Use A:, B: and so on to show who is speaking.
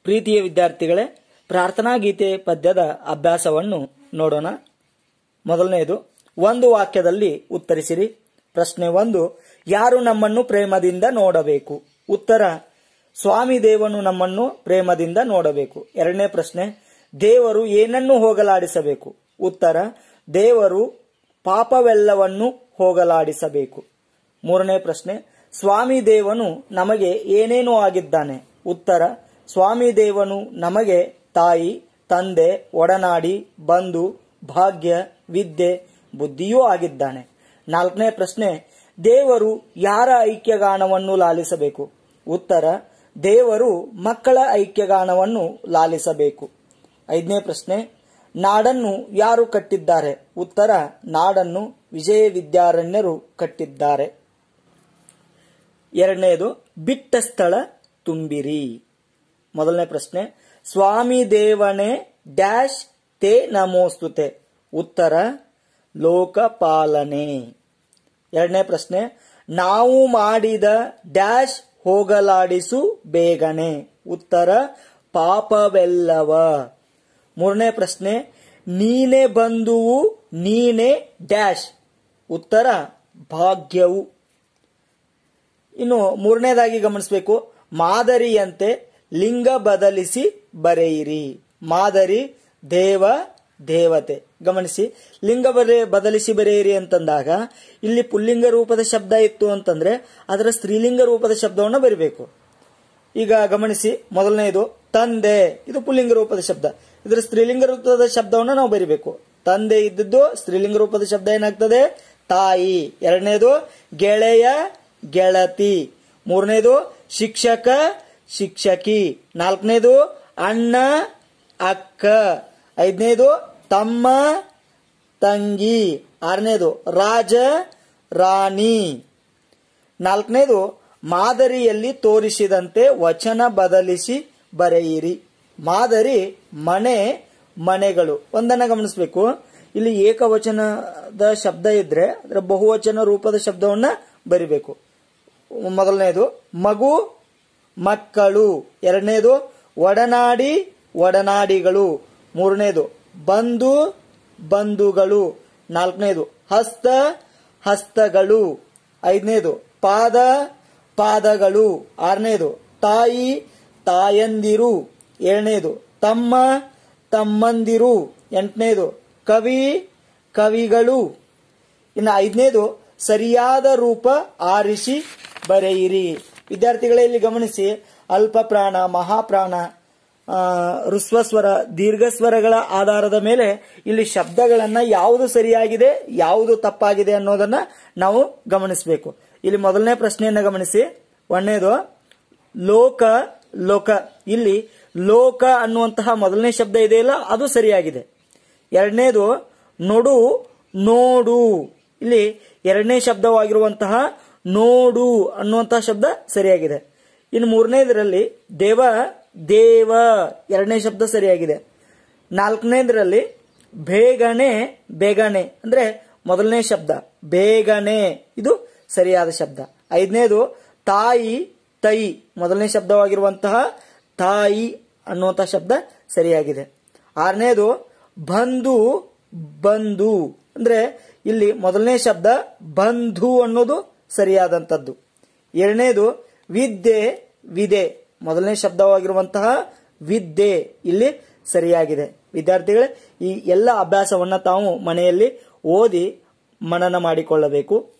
A: ಪ್ರೀತಿಯ ವಿದ್ಯಾರ್ಥಿಗಳೇ ಪ್ರಾರ್ಥನಾ ಗೀತೆ ಪದ್ಯದ ಅಭ್ಯಾಸವನ್ನು ನೋಡೋಣ ಮೊದಲನೆಯದು ಒಂದು ವಾಕ್ಯದಲ್ಲಿ ಉತ್ತರಿಸಿರಿ ಪ್ರಶ್ನೆ ಒಂದು ಯಾರು ನಮ್ಮನ್ನು ಪ್ರೇಮದಿಂದ ನೋಡಬೇಕು ಉತ್ತರ ಸ್ವಾಮಿ ದೇವನು ನಮ್ಮನ್ನು ಪ್ರೇಮದಿಂದ ನೋಡಬೇಕು ಎರಡನೇ ಪ್ರಶ್ನೆ ದೇವರು ಏನನ್ನು ಹೋಗಲಾಡಿಸಬೇಕು ಉತ್ತರ ದೇವರು ಪಾಪವೆಲ್ಲವನ್ನು ಹೋಗಲಾಡಿಸಬೇಕು ಮೂರನೇ ಪ್ರಶ್ನೆ ಸ್ವಾಮಿ ದೇವನು ನಮಗೆ ಏನೇನು ಆಗಿದ್ದಾನೆ ಉತ್ತರ ಸ್ವಾಮಿ ದೇವನು ನಮಗೆ ತಾಯಿ ತಂದೆ ಒಡನಾಡಿ ಬಂಧು ಭಾಗ್ಯ ವಿದ್ಯೆ ಬುದ್ಧಿಯೂ ಆಗಿದ್ದಾನೆ ನಾಲ್ಕನೇ ಪ್ರಶ್ನೆ ದೇವರು ಯಾರ ಐಕ್ಯಗಾನವನ್ನು ಲಾಲಿಸಬೇಕು ಉತ್ತರ ದೇವರು ಮಕ್ಕಳ ಐಕ್ಯಗಾನವನ್ನು ಲಾಲಿಸಬೇಕು ಐದನೇ ಪ್ರಶ್ನೆ ನಾಡನ್ನು ಯಾರು ಕಟ್ಟಿದ್ದಾರೆ ಉತ್ತರ ನಾಡನ್ನು ವಿಜಯ ವಿದ್ಯಾರಣ್ಯರು ಕಟ್ಟಿದ್ದಾರೆ ಎರಡನೆಯದು ಬಿಟ್ಟ ಸ್ಥಳ ತುಂಬಿರಿ ಮೊದಲನೇ ಪ್ರಶ್ನೆ ಸ್ವಾಮಿ ದೇವನೇ ಡ್ಯಾಶ್ ತೇ ನಮೋಸ್ತುತೆ ಉತ್ತರ ಲೋಕಪಾಲನೆ ಎರಡನೇ ಪ್ರಶ್ನೆ ನಾವು ಮಾಡಿದ ಡ್ಯಾಶ್ ಹೋಗಲಾಡಿಸು ಬೇಗನೆ ಉತ್ತರ ಪಾಪವೆಲ್ಲವ ಮೂರನೇ ಪ್ರಶ್ನೆ ನೀನೆ ಬಂಧುವು ನೀನೆ ಡ್ಯಾಶ್ ಉತ್ತರ ಭಾಗ್ಯವು ಇನ್ನು ಮೂರನೇದಾಗಿ ಗಮನಿಸಬೇಕು ಮಾದರಿಯಂತೆ ಲಿಂಗ ಬದಲಿಸಿ ಬರೆಯಿರಿ ಮಾದರಿ ದೇವ ದೇವತೆ ಗಮನಿಸಿ ಲಿಂಗ ಬರೆ ಬದಲಿಸಿ ಬರೆಯಿರಿ ಅಂತಂದಾಗ ಇಲ್ಲಿ ಪುಲ್ಲಿಂಗ ರೂಪದ ಶಬ್ದ ಇತ್ತು ಅಂತಂದ್ರೆ ಅದರ ಸ್ತ್ರೀಲಿಂಗ ರೂಪದ ಶಬ್ದವನ್ನು ಬರಿಬೇಕು ಈಗ ಗಮನಿಸಿ ಮೊದಲನೆಯದು ತಂದೆ ಇದು ಪುಲ್ಲಿಂಗ ರೂಪದ ಶಬ್ದ ಇದರ ಸ್ತ್ರೀಲಿಂಗ ರೂಪದ ಶಬ್ದವನ್ನು ನಾವು ಬರಿಬೇಕು ತಂದೆ ಇದ್ದದ್ದು ಸ್ತ್ರೀಲಿಂಗ ರೂಪದ ಶಬ್ದ ಏನಾಗ್ತದೆ ತಾಯಿ ಎರಡನೇದು ಗೆಳೆಯ ಗೆಳತಿ ಮೂರನೇದು ಶಿಕ್ಷಕ ಶಿಕ್ಷಕಿ ನಾಲ್ಕನೇದು ಅಣ್ಣ ಅಕ್ಕ ಐದನೇದು ತಮ್ಮ ತಂಗಿ ಆರನೇದು ರಾಜ ರಾಣಿ ನಾಲ್ಕನೇದು ಮಾದರಿಯಲ್ಲಿ ತೋರಿಸಿದಂತೆ ವಚನ ಬದಲಿಸಿ ಬರೆಯಿರಿ ಮಾದರಿ ಮನೆ ಮನೆಗಳು ಒಂದನ್ನ ಗಮನಿಸಬೇಕು ಇಲ್ಲಿ ಏಕವಚನದ ಶಬ್ದ ಇದ್ರೆ ಅದರ ಬಹುವಚನ ರೂಪದ ಶಬ್ದವನ್ನ ಬರಿಬೇಕು ಮೊದಲನೇದು ಮಗು ಮಕ್ಕಳು ಎರಡನೇದು ಒಡನಾಡಿ ಒಡನಾಡಿಗಳು ಮೂರನೇದು ಬಂಧು ಬಂಧುಗಳು ನಾಲ್ಕನೇದು ಹಸ್ತ ಹಸ್ತಗಳು ಐದನೇದು ಪಾದ ಪಾದಗಳು ಆರನೇದು ತಾಯಿ ತಾಯಂದಿರು ಏಳನೇದು ತಮ್ಮ ತಮ್ಮಂದಿರು ಎಂಟನೇದು ಕವಿ ಕವಿಗಳು ಇನ್ನು ಐದನೇದು ಸರಿಯಾದ ರೂಪ ಆರಿಸಿ ಬರೆಯಿರಿ ವಿದ್ಯಾರ್ಥಿಗಳೇ ಇಲ್ಲಿ ಗಮನಿಸಿ ಅಲ್ಪ ಪ್ರಾಣ ಮಹಾಪ್ರಾಣ ಆ, ಹೃಸ್ವಸ್ವರ ದೀರ್ಘಸ್ವರಗಳ ಆಧಾರದ ಮೇಲೆ ಇಲ್ಲಿ ಶಬ್ದಗಳನ್ನ ಯಾವುದು ಸರಿಯಾಗಿದೆ ಯಾವುದು ತಪ್ಪಾಗಿದೆ ಅನ್ನೋದನ್ನ ನಾವು ಗಮನಿಸಬೇಕು ಇಲ್ಲಿ ಮೊದಲನೇ ಪ್ರಶ್ನೆಯನ್ನ ಗಮನಿಸಿ ಒಂದನೇದು ಲೋಕ ಲೋಕ ಇಲ್ಲಿ ಲೋಕ ಅನ್ನುವಂತಹ ಮೊದಲನೇ ಶಬ್ದ ಇದೆಯಲ್ಲ ಅದು ಸರಿಯಾಗಿದೆ ಎರಡನೇದು ನೋಡು ನೋಡು ಇಲ್ಲಿ ಎರಡನೇ ಶಬ್ದವಾಗಿರುವಂತಹ ನೋಡು ಅನ್ನುವಂತಹ ಶಬ್ದ ಸರಿಯಾಗಿದೆ ಇನ್ನು ಮೂರನೇದರಲ್ಲಿ ದೇವ ದೇವ ಎರಡನೇ ಶಬ್ದ ಸರಿಯಾಗಿದೆ ನಾಲ್ಕನೇದರಲ್ಲಿ ಬೇಗನೆ ಬೇಗನೆ ಅಂದ್ರೆ ಮೊದಲನೇ ಶಬ್ದ ಬೇಗನೆ ಇದು ಸರಿಯಾದ ಶಬ್ದ ಐದನೇದು ತಾಯಿ ತೈ ಮೊದಲನೇ ಶಬ್ದವಾಗಿರುವಂತಹ ತಾಯಿ ಅನ್ನುವಂತಹ ಶಬ್ದ ಸರಿಯಾಗಿದೆ ಆರನೇದು ಬಂಧು ಬಂಧು ಅಂದ್ರೆ ಇಲ್ಲಿ ಮೊದಲನೇ ಶಬ್ದ ಬಂಧು ಅನ್ನೋದು ಸರಿಯಾದಂಥದ್ದು ಎರಡನೇದು ವಿದ್ಯೆ ವಿದೆ ಮೊದಲನೇ ಶಬ್ದವಾಗಿರುವಂತಹ ವಿದ್ಯೆ ಇಲ್ಲಿ ಸರಿಯಾಗಿದೆ ವಿದ್ಯಾರ್ಥಿಗಳೇ ಈ ಎಲ್ಲ ಅಭ್ಯಾಸವನ್ನ ತಾವು ಮನೆಯಲ್ಲಿ ಓದಿ ಮನನ ಮಾಡಿಕೊಳ್ಳಬೇಕು